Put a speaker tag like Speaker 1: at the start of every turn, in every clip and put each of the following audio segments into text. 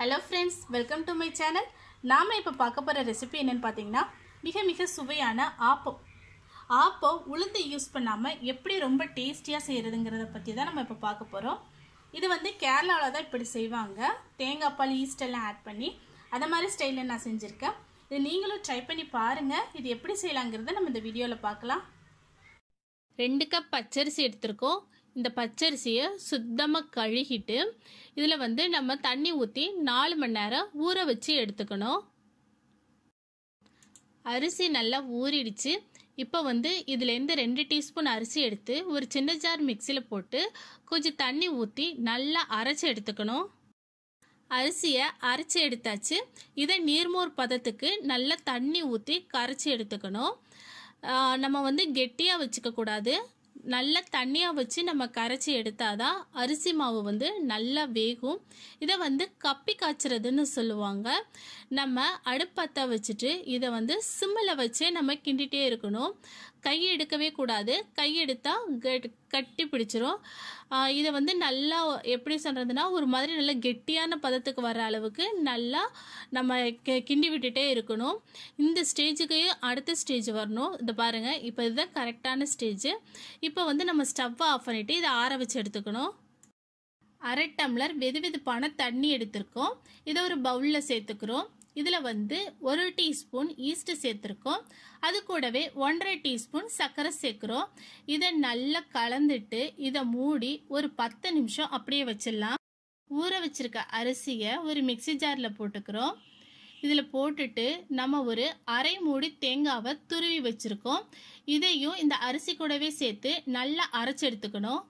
Speaker 1: hello friends welcome to my channel நாம் இப்போ பார்க்க போகிற ரெசிபி என்னென்னு பார்த்தீங்கன்னா மிக மிக சுவையான ஆப்பம் ஆப்பம் உளுந்து யூஸ் பண்ணாமல் எப்படி ரொம்ப டேஸ்டியாக செய்கிறதுங்கிறத பற்றி தான் நம்ம இப்போ பார்க்க போகிறோம் இது வந்து கேரளாவில் தான் இப்படி செய்வாங்க தேங்காய் பால் ஈஸ்ட் எல்லாம் ஆட் பண்ணி அதை மாதிரி ஸ்டைலில் நான் செஞ்சுருக்கேன் இது நீங்களும் ட்ரை பண்ணி பாருங்கள் இது எப்படி செய்யலாங்கிறத நம்ம இந்த வீடியோவில் பார்க்கலாம் ரெண்டு கப் பச்சரிசி எடுத்திருக்கோம் இந்த பச்சரிசியை சுத்தமாக கழுகிட்டு இதில் வந்து நம்ம தண்ணி ஊற்றி நாலு மணி நேரம் ஊற வச்சு எடுத்துக்கணும் அரிசி நல்லா ஊறிடுச்சு இப்போ வந்து இதுலேருந்து ரெண்டு டீஸ்பூன் அரிசி எடுத்து ஒரு சின்ன ஜார் மிக்சியில் போட்டு கொஞ்சம் தண்ணி ஊற்றி நல்லா அரைச்சி எடுத்துக்கணும் அரிசியை அரைச்சி எடுத்தாச்சு இதை நீர்மோர் பதத்துக்கு நல்லா தண்ணி ஊற்றி கரைச்சி எடுத்துக்கணும் நம்ம வந்து கெட்டியாக வச்சுக்கக்கூடாது நல்லா தண்ணியாக வச்சு நம்ம கரைச்சி எடுத்தாதான் அரிசி மாவு வந்து நல்லா வேகும் இதை வந்து கப்பி காய்ச்சறதுன்னு சொல்லுவாங்க நம்ம அடுப்பத்தை வச்சுட்டு இதை வந்து சிம்மில் வச்சே நம்ம கிண்டிகிட்டே இருக்கணும் கை எடுக்கவே கூடாது கை எடுத்தால் கட்டி பிடிச்சிரும் இதை வந்து நல்லா எப்படி சொல்கிறதுனா ஒரு மாதிரி நல்லா கெட்டியான பதத்துக்கு வர அளவுக்கு நல்லா நம்ம கிண்டி விட்டுட்டே இருக்கணும் இந்த ஸ்டேஜுக்கு அடுத்த ஸ்டேஜ் வரணும் இதை பாருங்கள் இப்போ இதுதான் கரெக்டான ஸ்டேஜ் இப்போ வந்து நம்ம ஸ்டவ்வை ஆஃப் பண்ணிவிட்டு இதை ஆற வச்சு எடுத்துக்கணும் அரை டம்ளர் வெது வெதுப்பான தண்ணி எடுத்திருக்கோம் இதை ஒரு பவுலில் சேர்த்துக்கிறோம் இதில் வந்து ஒரு டீஸ்பூன் ஈஸ்ட் சேர்த்துருக்கோம் அது கூடவே ஒன்றரை டீஸ்பூன் சர்க்கரை சேர்க்குறோம் இதை நல்லா கலந்துட்டு இதை மூடி ஒரு பத்து நிமிஷம் அப்படியே வச்சிடலாம் ஊற வச்சிருக்க அரிசியை ஒரு மிக்சி ஜாரில் போட்டுக்கிறோம் இதில் போட்டுட்டு நம்ம ஒரு அரை மூடி தேங்காவை துருவி வச்சுருக்கோம் இதையும் இந்த அரிசி கூடவே சேர்த்து நல்லா அரைச்சி எடுத்துக்கணும்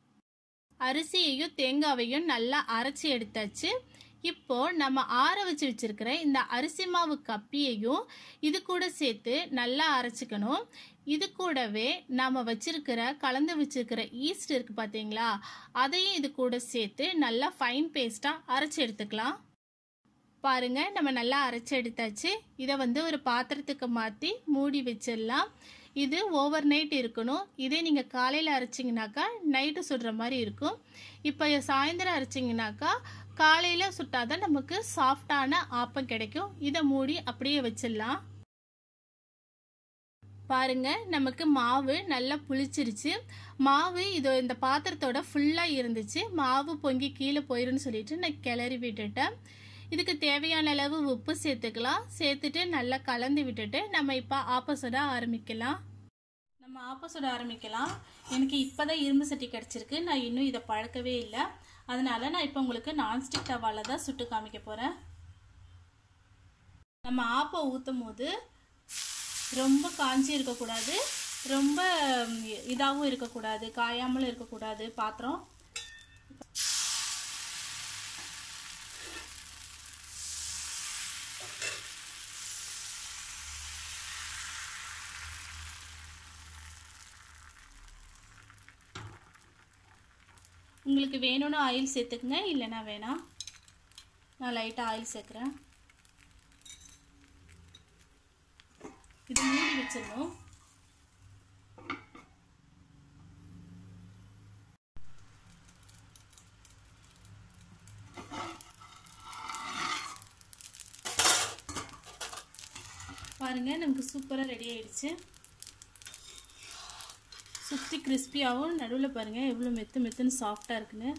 Speaker 1: அரிசியையும் தேங்காவையும் நல்லா அரைச்சி எடுத்தாச்சு இப்போ நம்ம ஆற வச்சு வச்சிருக்கிற இந்த அரிசி மாவு கப்பியையும் இது கூட சேர்த்து நல்லா அரைச்சிக்கணும் இது கூடவே நாம் வச்சிருக்கிற கலந்து வச்சிருக்கிற ஈஸ்ட் இருக்கு பார்த்தீங்களா அதையும் இது கூட சேர்த்து நல்லா ஃபைன் பேஸ்ட்டாக அரைச்சி எடுத்துக்கலாம் பாருங்க நம்ம நல்லா அரைச்சி எடுத்தாச்சு இதை வந்து ஒரு பாத்திரத்துக்கு மாற்றி மூடி வச்சிடலாம் இது ஓவர் நைட் இருக்கணும் இதே நீங்கள் காலையில் அரைச்சிங்கனாக்கா நைட்டு சுடுற மாதிரி இருக்கும் இப்போ சாயந்தரம் அரைச்சிங்கனாக்கா காலையில் சுட்டாதான் நமக்கு சாஃப்டான ஆப்பம் கிடைக்கும் இதை மூடி அப்படியே வச்சிடலாம் பாருங்க நமக்கு மாவு நல்லா புளிச்சிருச்சு மாவு இது இந்த பாத்திரத்தோட ஃபுல்லாக இருந்துச்சு மாவு பொங்கி கீழே போயிருன்னு சொல்லிட்டு நான் கிளறி விட்டுட்டேன் இதுக்கு தேவையான அளவு உப்பு சேர்த்துக்கலாம் சேர்த்துட்டு நல்லா கலந்து விட்டுட்டு நம்ம இப்போ ஆப்போசிட ஆரம்பிக்கலாம் நம்ம ஆப்போசிட ஆரம்பிக்கலாம் எனக்கு இப்போ தான் இரும்பு சட்டி கிடச்சிருக்கு நான் இன்னும் இதை பழக்கவே இல்லை அதனால நான் இப்போ உங்களுக்கு நான்ஸ்டிக் தவாவில் தான் சுட்டு காமிக்க போகிறேன் நம்ம ஆப்பம் ஊற்றும் போது ரொம்ப காஞ்சி இருக்கக்கூடாது ரொம்ப இதாகவும் இருக்கக்கூடாது காயாமலும் இருக்கக்கூடாது பாத்திரம் உங்களுக்கு வேணும்னு ஆயில் சேர்த்துக்குங்க இல்லைன்னா வேணாம் நான் லைட்டாக ஆயில் சேர்க்குறேன் இது மூடி வச்சிடணும் பாருங்கள் நமக்கு சூப்பராக ரெடி ஆயிடுச்சு சுற்றி கிறிஸ்பியாகவும் நடுவில் பாருங்கள் எவ்வளோ மெத்து மெத்துன்னு சாஃப்டாக இருக்குன்னு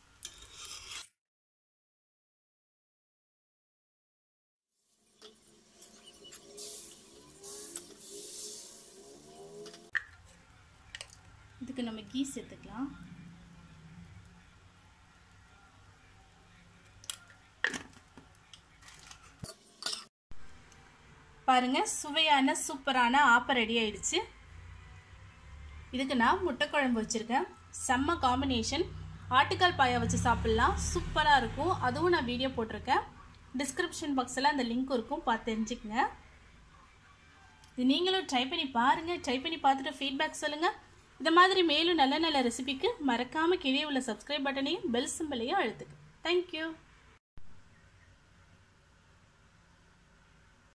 Speaker 1: இதுக்கு நம்ம கீ சேர்த்துக்கலாம் பாருங்க சுவையான சூப்பரான ஆப்பம் ரெடி ஆயிடுச்சு இதுக்கு நான் முட்டை குழம்பு வச்சுருக்கேன் செம்ம காம்பினேஷன் ஆட்டுக்கால் பாயா வச்சு சாப்பிட்லாம் சூப்பராக இருக்கும் அதுவும் நான் வீடியோ போட்டிருக்கேன் டிஸ்கிரிப்ஷன் பாக்ஸில் அந்த லிங்க் இருக்கும் பார்த்து தெரிஞ்சுக்கங்க இது நீங்களும் ட்ரை பண்ணி பாருங்கள் ட்ரை பண்ணி பார்த்துட்டு ஃபீட்பேக் சொல்லுங்கள் இந்த மாதிரி மேலும் நல்ல நல்ல ரெசிபிக்கு மறக்காமல் கீழே உள்ள சப்ஸ்கிரைப் பட்டனையும் பெல் சிம்பிளையும் அழுத்துக்கு தேங்க்யூ